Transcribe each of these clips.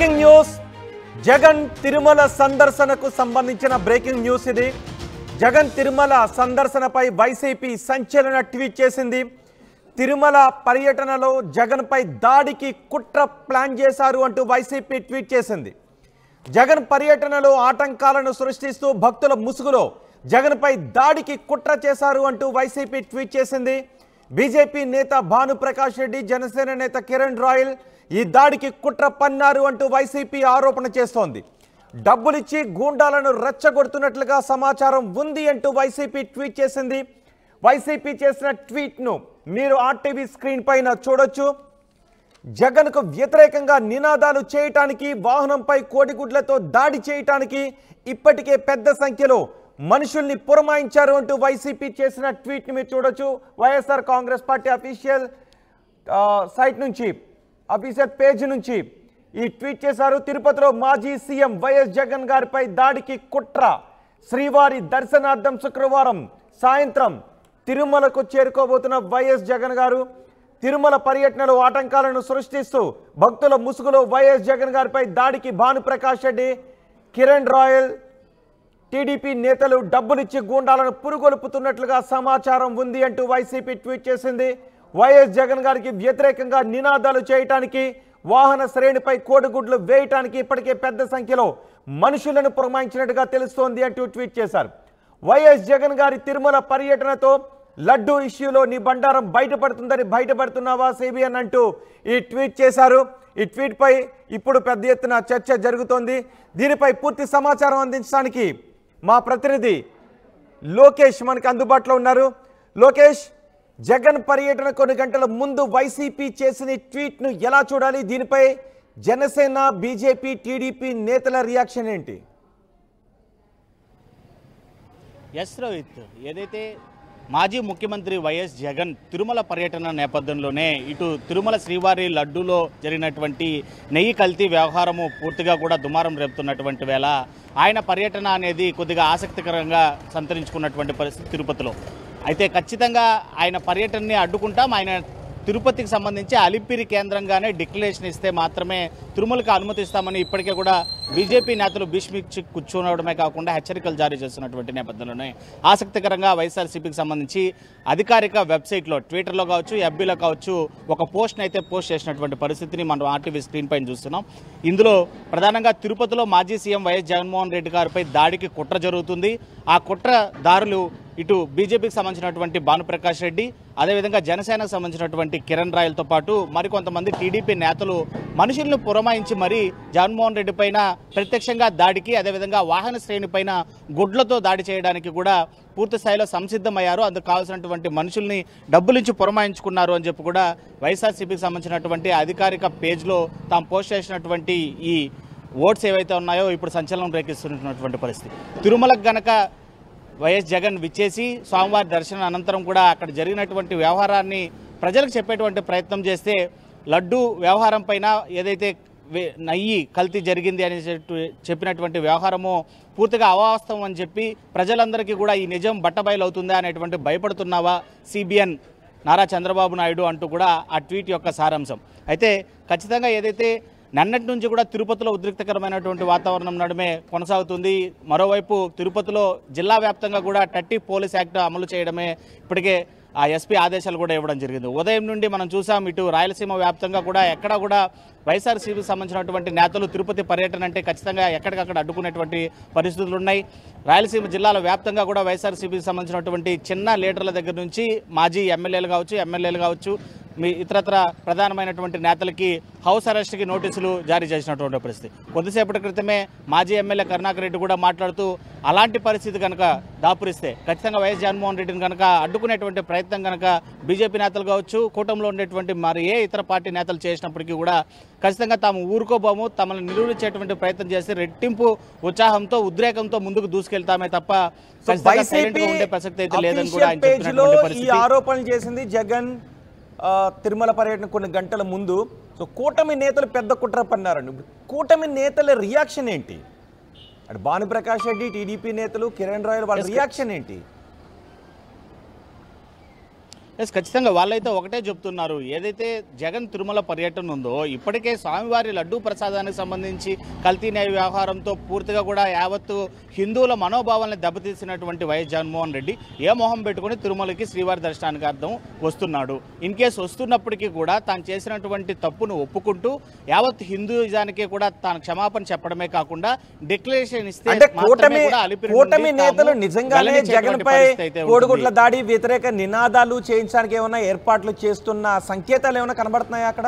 Breaking news Jagan Tirumala సందర్శనకు సంబంధించిన breaking news ఇది జగన్ తిరుమల సందర్శనపై వైసీపీ సంచలన ట్వీట్ చేసింది తిరుమల పర్యటనలో జగన్పై దాడికి కుట్ర ప్లాన్ చేశారు అంటూ వైసీపీ ట్వీట్ చేసింది జగన్ పర్యటనలో ఆటంకాలను సృష్టిస్తూ భక్తుల ముసుగులో జగన్పై దాడికి కుట్ర చేశారు అంటూ వైసీపీ ట్వీట్ చేసింది బీజేపీ నేత భానుప్రకాష్ రెడ్డి జనసేన నేత కిరణ్ రాయల్ ఈ దాడికి కుట్ర పన్నారు అంటూ వైసీపీ ఆరోపణ చేస్తోంది డబ్బులిచ్చి గూండాలను రెచ్చగొడుతున్నట్లుగా సమాచారం ఉంది అంటూ వైసీపీ ట్వీట్ చేసింది వైసీపీ చేసిన ట్వీట్ను మీరు ఆర్టీవీ స్క్రీన్ పైన చూడొచ్చు జగన్కు వ్యతిరేకంగా నినాదాలు చేయటానికి వాహనంపై కోడిగుడ్లతో దాడి చేయటానికి ఇప్పటికే పెద్ద సంఖ్యలో మనుషుల్ని పురమాయించారు అంటూ వైసీపీ చేసిన ట్వీట్ని మీరు చూడొచ్చు YSR Congress party official site నుంచి అఫీషియల్ పేజ్ నుంచి ఈ ట్వీట్ చేశారు తిరుపతిలో మాజీ సీఎం వైఎస్ జగన్ గారిపై దాడికి కుట్ర శ్రీవారి దర్శనార్థం శుక్రవారం సాయంత్రం తిరుమలకు చేరుకోబోతున్న వైఎస్ జగన్ గారు తిరుమల పర్యటనలో ఆటంకాలను సృష్టిస్తూ భక్తుల ముసుగులో వైఎస్ జగన్ గారిపై దాడికి భానుప్రకాష్ రెడ్డి కిరణ్ రాయల్ టీడీపీ నేతలు డబ్బులిచ్చి గూండాలను పురుగొలుపుతున్నట్లుగా సమాచారం ఉంది అంటూ వైసీపీ ట్వీట్ చేసింది వైఎస్ జగన్ గారికి వ్యతిరేకంగా నినాదాలు చేయటానికి వాహన శ్రేణిపై కోడిగుడ్లు వేయటానికి ఇప్పటికే పెద్ద సంఖ్యలో మనుషులను పురమాయించినట్టుగా తెలుస్తోంది అంటూ ట్వీట్ చేశారు వైఎస్ జగన్ గారి తిరుమల పర్యటనతో లడ్డూ ఇష్యూలో నీ బండారం బయటపడుతుందని బయటపడుతున్నావా సిబిఎన్ అంటూ ఈ ట్వీట్ చేశారు ఈ ట్వీట్ పై ఇప్పుడు పెద్ద ఎత్తున చర్చ జరుగుతోంది దీనిపై పూర్తి సమాచారం అందించడానికి మా ప్రతినిధి లోకేష్ మనకి అందుబాటులో ఉన్నారు లోకేష్ జగన్ పర్యటన కొన్ని గంటల ముందు వైసీపీ చేసిన ఈ ట్వీట్ను ఎలా చూడాలి దీనిపై జనసేన బీజేపీ టీడీపీ నేతల రియాక్షన్ ఏంటి ఎస్ రోహిత్ ఏదైతే మాజీ ముఖ్యమంత్రి వైఎస్ జగన్ తిరుమల పర్యటన నేపథ్యంలోనే ఇటు తిరుమల శ్రీవారి లడ్డూలో జరిగినటువంటి నెయ్యి కల్తీ వ్యవహారము పూర్తిగా కూడా దుమారం రేపుతున్నటువంటి వేళ ఆయన పర్యటన అనేది కొద్దిగా ఆసక్తికరంగా సంతరించుకున్నటువంటి పరిస్థితి తిరుపతిలో అయితే ఖచ్చితంగా ఆయన పర్యటనని అడ్డుకుంటాం ఆయన తిరుపతికి సంబంధించి అలిపిరి కేంద్రంగానే డిక్లరేషన్ ఇస్తే మాత్రమే తిరుమలకు అనుమతిస్తామని ఇప్పటికే కూడా బీజేపీ నేతలు భీష్మిచ్చి కూర్చోవడమే కాకుండా హెచ్చరికలు జారీ చేస్తున్నటువంటి నేపథ్యంలోనే ఆసక్తికరంగా వైఎస్ఆర్సీపీకి సంబంధించి అధికారిక వెబ్సైట్లో ట్విట్టర్లో కావచ్చు ఎఫ్బీలో కావచ్చు ఒక పోస్ట్ని అయితే పోస్ట్ చేసినటువంటి పరిస్థితిని మనం ఆర్టీవీ స్క్రీన్ పైన చూస్తున్నాం ఇందులో ప్రధానంగా తిరుపతిలో మాజీ సీఎం వైఎస్ జగన్మోహన్ రెడ్డి గారిపై దాడికి కుట్ర జరుగుతుంది ఆ కుట్ర దారులు ఇటు బీజేపీకి సంబంధించినటువంటి భానుప్రకాష్ రెడ్డి అదేవిధంగా జనసేనకు సంబంధించినటువంటి కిరణ్ రాయలతో పాటు మరికొంతమంది టీడీపీ నేతలు మనుషులను పురమాయించి మరీ జగన్మోహన్ రెడ్డి పైన ప్రత్యక్షంగా దాడికి అదేవిధంగా వాహన శ్రేణి పైన గుడ్లతో దాడి చేయడానికి కూడా పూర్తి స్థాయిలో సంసిద్ధమయ్యారు అందుకు కావాల్సినటువంటి మనుషుల్ని డబ్బులించి పురమాయించుకున్నారు అని చెప్పి కూడా వైఎస్ఆర్సీపీకి సంబంధించినటువంటి అధికారిక పేజ్లో తాము పోస్ట్ చేసినటువంటి ఈ ఓట్స్ ఏవైతే ఉన్నాయో ఇప్పుడు సంచలనం రేకిస్తున్నటువంటి పరిస్థితి తిరుమలకు గనక వైఎస్ జగన్ విచ్చేసి స్వామివారి దర్శనం అనంతరం కూడా అక్కడ జరిగినటువంటి వ్యవహారాన్ని ప్రజలకు చెప్పేటువంటి ప్రయత్నం చేస్తే లడ్డు వ్యవహారం పైన ఏదైతే వే- నయ్యి కల్తీ జరిగింది అని చెప్పి- చెప్పినటువంటి వ్యవహారము పూర్తిగా అవాస్తవం అని చెప్పి ప్రజలందరికీ కూడా ఈ నిజం బట్టబయలు అవుతుందా అనేటువంటి భయపడుతున్నావా సిబిఎన్ నారా చంద్రబాబు నాయుడు అంటూ కూడా ఆ ట్వీట్ యొక్క సారాంశం అయితే ఖచ్చితంగా ఏదైతే నిన్నటి నుంచి కూడా తిరుపతిలో ఉద్రిక్తకరమైనటువంటి వాతావరణం నడుమే కొనసాగుతుంది మరోవైపు తిరుపతిలో జిల్లా వ్యాప్తంగా కూడా టట్టి పోలీస్ యాక్ట్ అమలు చేయడమే ఇప్పటికే ఆ ఎస్పీ ఆదేశాలు కూడా ఇవ్వడం జరిగింది ఉదయం నుండి మనం చూసాం ఇటు రాయలసీమ వ్యాప్తంగా కూడా ఎక్కడా కూడా వైఎస్ఆర్సీపీకి సంబంధించినటువంటి నేతలు తిరుపతి పర్యటన అంటే ఖచ్చితంగా ఎక్కడికక్కడ అడ్డుకునేటువంటి పరిస్థితులు ఉన్నాయి రాయలసీమ జిల్లాల వ్యాప్తంగా కూడా వైఎస్ఆర్సీపీకి సంబంధించినటువంటి చిన్న లీడర్ల దగ్గర నుంచి మాజీ ఎమ్మెల్యేలు కావచ్చు ఎమ్మెల్యేలు కావచ్చు మీ ఇతరత్ర ప్రధానమైనటువంటి నేతలకి హౌస్ అరెస్ట్కి నోటీసులు జారీ చేసినటువంటి పరిస్థితి కొద్దిసేపటి క్రితమే మాజీ ఎమ్మెల్యే కరుణాకర్ రెడ్డి కూడా మాట్లాడుతూ అలాంటి పరిస్థితి కనుక దాపురిస్తే ఖచ్చితంగా వైఎస్ జగన్మోహన్ రెడ్డిని కనుక అడ్డుకునేటువంటి ప్రయత్నం కనుక బీజేపీ నేతలు కావచ్చు కూటమిలో ఉండేటువంటి మరి ఏ ఇతర పార్టీ నేతలు చేసినప్పటికీ కూడా ఖచ్చితంగా తాము ఊరుకోబోము తమను నిరూపించేటువంటి ప్రయత్నం చేసి రెట్టింపు ఉత్సాహంతో ఉద్రేకంతో ముందుకు దూసుకెళ్తామే తప్ప ఖచ్చితంగా silent గా ఉండే ప్రసక్తి అయితే లేదని కూడా ఆయన పేజ్ లో చెప్తున్నటువంటి ఈ పరిస్థితి ఆరోపణలు చేసింది జగన్ ఆ, తిరుమల పర్యటన కొన్ని గంటల ముందు సో కూటమి నేతలు పెద్ద కుట్ర పన్నారండి ఇప్పుడు కూటమి నేతల రియాక్షన్ ఏంటి అటు భానుప్రకాష్ రెడ్డి టీడీపీ నేతలు కిరణ్ రాయల్ వాళ్ళ రియాక్షన్ ఏంటి ఎస్ ఖచ్చితంగా వాళ్ళైతే ఒకటే చెప్తున్నారు ఏదైతే జగన్ తిరుమల పర్యటన ఉందో ఇప్పటికే స్వామివారి లడ్డూ ప్రసాదానికి సంబంధించి కల్తీ న్యాయ వ్యవహారంతో పూర్తిగా కూడా యావత్తు హిందువుల మనోభావాలను దెబ్బతీసినటువంటి వైఎస్ జగన్మోహన్ రెడ్డి ఏ మొహం పెట్టుకుని తిరుమలకి శ్రీవారి దర్శనానికి అర్థం వస్తున్నాడు ఇన్ కేసు వస్తున్నప్పటికీ కూడా తాను చేసినటువంటి తప్పును ఒప్పుకుంటూ యావత్ హిందూయిజానికి కూడా తాను క్షమాపణ చెప్పడమే కాకుండా డిక్లరేషన్ ఇస్తే అంటే మాత్రమే కూటమి కూడా అలిపిరి కూటమి నుండి తాము నేతలు నిజంగానే వెల్లడించేటువంటి జగన్ పై పరిస్థితి అయితే ఉంటుంది. కోడిగుడ్ల దాడి వ్యతిరేక నినాదాలు చేయించడానికి ఏమైనా ఏర్పాట్లు చేస్తున్న సంకేతాలు ఏమైనా కనబడుతున్నాయా అక్కడ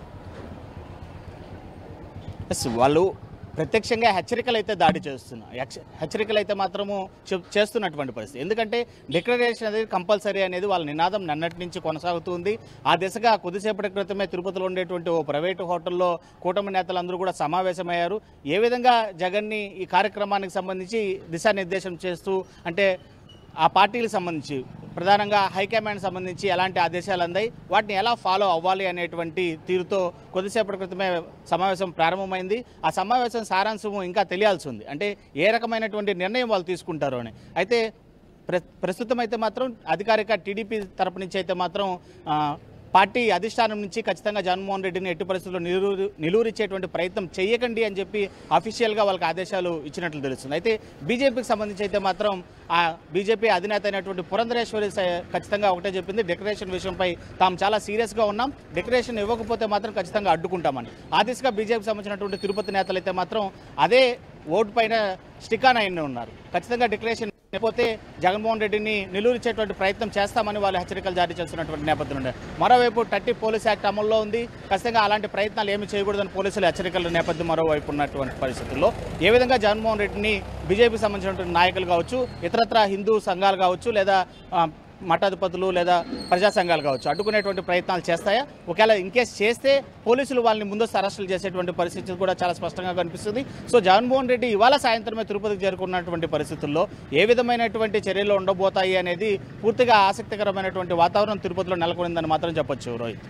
ఎస్ వాళ్ళు ప్రత్యక్షంగా హెచ్చరికలు అయితే దాడి చేస్తున్నారు హెచ్చ- హెచ్చరికలు అయితే మాత్రము చెప్- చేస్తున్నటువంటి పరిస్థితి ఎందుకంటే డిక్లరేషన్ అనేది కంపల్సరీ అనేది వాళ్ళ నినాదం నిన్నటి నుంచి కొనసాగుతుంది ఆ దిశగా కొద్దిసేపటి క్రితమే తిరుపతిలో ఉండేటువంటి ఓ ప్రైవేటు హోటల్లో కూటమి నేతలందరూ కూడా సమావేశమయ్యారు ఏ విధంగా జగన్ని ఈ కార్యక్రమానికి సంబంధించి దిశానిర్దేశం చేస్తూ అంటే ఆ పార్టీలకు సంబంధించి ప్రధానంగా హైకమాండ్ సంబంధించి ఎలాంటి ఆదేశాలు అందాయి వాటిని ఎలా ఫాలో అవ్వాలి అనేటువంటి తీరుతో కొద్దిసేపటి క్రితమే సమావేశం ప్రారంభమైంది ఆ సమావేశం సారాంశము ఇంకా తెలియాల్సి ఉంది అంటే ఏ రకమైనటువంటి నిర్ణయం వాళ్ళు తీసుకుంటారు అని అయితే ప్ర ప్రస్తుతం అయితే మాత్రం అధికారిక టీడీపీ తరపు నుంచి అయితే మాత్రం ఆ, పార్టీ అధిష్టానం నుంచి ఖచ్చితంగా జగన్మోహన్ రెడ్డిని ఎట్టి పరిస్థితుల్లో నిలువురు నిలువురిచ్చేటువంటి ప్రయత్నం చేయకండి అని చెప్పి అఫీషియల్గా వాళ్ళకి ఆదేశాలు ఇచ్చినట్లు తెలుస్తుంది అయితే బీజేపీకి సంబంధించి అయితే మాత్రం ఆ బీజేపీ అధినేత అయినటువంటి పురంధరేశ్వరి స- ఖచ్చితంగా ఒకటే చెప్పింది డెకరేషన్ విషయంపై తాము చాలా సీరియస్గా ఉన్నాం డెకరేషన్ ఇవ్వకపోతే మాత్రం ఖచ్చితంగా అడ్డుకుంటామని ఆ దిశగా బీజేపీకి సంబంధించినటువంటి తిరుపతి నేతలు అయితే మాత్రం అదే ఓటు పైన స్టికాన్ అయిన ఉన్నారు ఖచ్చితంగా డిక్లరేషన్ లేకపోతే జగన్మోహన్ రెడ్డిని నిలువరించేటువంటి ప్రయత్నం చేస్తామని వాళ్ళు హెచ్చరికలు జారీ చేస్తున్నటువంటి నేపథ్యం ఉండే మరోవైపు టర్టీ పోలీస్ యాక్ట్ అమల్లో ఉంది ఖచ్చితంగా అలాంటి ప్రయత్నాలు ఏమి చేయకూడదని పోలీసులు హెచ్చరికల నేపథ్యం మరోవైపు ఉన్నటువంటి పరిస్థితుల్లో ఏ విధంగా జగన్మోహన్ రెడ్డిని బీజేపీకి సంబంధించినటువంటి నాయకులు కావచ్చు ఇతరత్ర హిందూ సంఘాలు కావచ్చు లేదా ఆ, మఠాధిపతులు లేదా ప్రజా సంఘాలు కావచ్చు అడ్డుకునేటువంటి ప్రయత్నాలు చేస్తాయా ఒకవేళ ఇన్కేస్ చేస్తే పోలీసులు వాళ్ళని ముందస్తు అరెస్టులు చేసేటువంటి పరిస్థితి కూడా చాలా స్పష్టంగా కనిపిస్తుంది సో జగన్మోహన్ రెడ్డి ఇవాళ సాయంత్రమే తిరుపతికి చేరుకున్నటువంటి పరిస్థితుల్లో ఏ విధమైనటువంటి చర్యలు ఉండబోతాయి అనేది పూర్తిగా ఆసక్తికరమైనటువంటి వాతావరణం తిరుపతిలో నెలకొనిందని మాత్రం చెప్పొచ్చు రోహిత్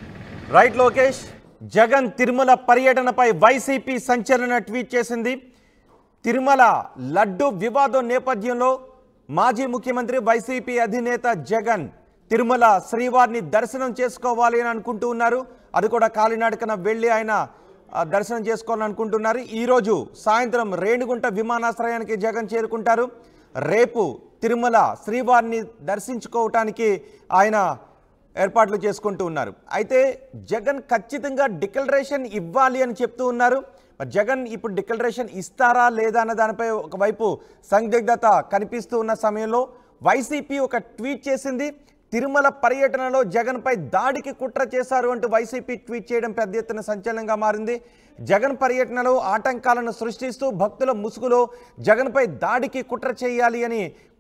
రైట్ లోకేష్ జగన్ తిరుమల పర్యటనపై వైసీపీ సంచలన ట్వీట్ చేసింది తిరుమల లడ్డు వివాదం నేపథ్యంలో మాజీ ముఖ్యమంత్రి వైసీపీ అధినేత జగన్ తిరుమల శ్రీవారిని దర్శనం చేసుకోవాలి అని అనుకుంటూ ఉన్నారు అది కూడా కాలినాడకన వెళ్ళి ఆయన ఆ, దర్శనం చేసుకోవాలని అనుకుంటున్నారు ఈరోజు సాయంత్రం రేణిగుంట విమానాశ్రయానికి జగన్ చేరుకుంటారు రేపు తిరుమల శ్రీవారిని దర్శించుకోవటానికి ఆయన ఏర్పాట్లు చేసుకుంటూ ఉన్నారు అయితే జగన్ ఖచ్చితంగా డిక్లరేషన్ ఇవ్వాలి అని చెప్తూ ఉన్నారు మరి జగన్ ఇప్పుడు డిక్లరేషన్ ఇస్తారా లేదా అన్న దానిపై ఒకవైపు సందిగ్ధత కనిపిస్తూ ఉన్న సమయంలో వైసీపీ ఒక ట్వీట్ చేసింది తిరుమల పర్యటనలో జగన్పై దాడికి కుట్ర చేశారు అంటూ వైసీపీ ట్వీట్ చేయడం పెద్ద ఎత్తున సంచలనంగా మారింది జగన్ పర్యటనలో ఆటంకాలను సృష్టిస్తూ భక్తుల ముసుగులో జగన్పై దాడికి కుట్ర చేయాలి అని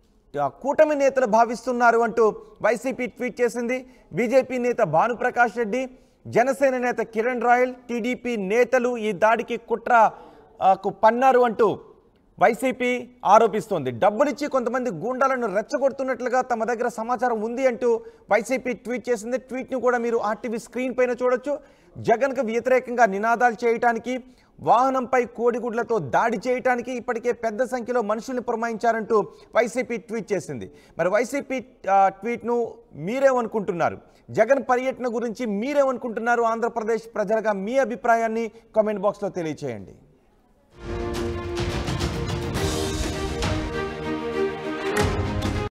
ఆ కూటమి నేతలు భావిస్తున్నారు అంటూ వైసీపీ ట్వీట్ చేసింది బీజేపీ నేత భానుప్రకాష్ రెడ్డి జనసేన నేత కిరణ్ రాయల్ టీడీపీ నేతలు ఈ దాడికి కుట్ర ఆ, కు పన్నారు అంటూ వైసీపీ ఆరోపిస్తోంది డబ్బులిచ్చి కొంతమంది గూండాలను రెచ్చగొడుతున్నట్లుగా తమ దగ్గర సమాచారం ఉంది అంటూ వైసీపీ ట్వీట్ చేసింది ట్వీట్ను కూడా మీరు ఆర్టీవీ స్క్రీన్ పైన చూడొచ్చు జగన్కు వ్యతిరేకంగా నినాదాలు చేయటానికి వాహనంపై కోడిగుడ్లతో దాడి చేయటానికి ఇప్పటికే పెద్ద సంఖ్యలో మనుషుల్ని పురమాయించారంటూ వైసీపీ ట్వీట్ చేసింది మరి వైసీపీ ఆ, ట్వీట్ను మీరేమనుకుంటున్నారు జగన్ పర్యటన గురించి మీరేమనుకుంటున్నారు ఆంధ్రప్రదేశ్ ప్రజలుగా మీ అభిప్రాయాన్ని కామెంట్ బాక్స్లో తెలియచేయండి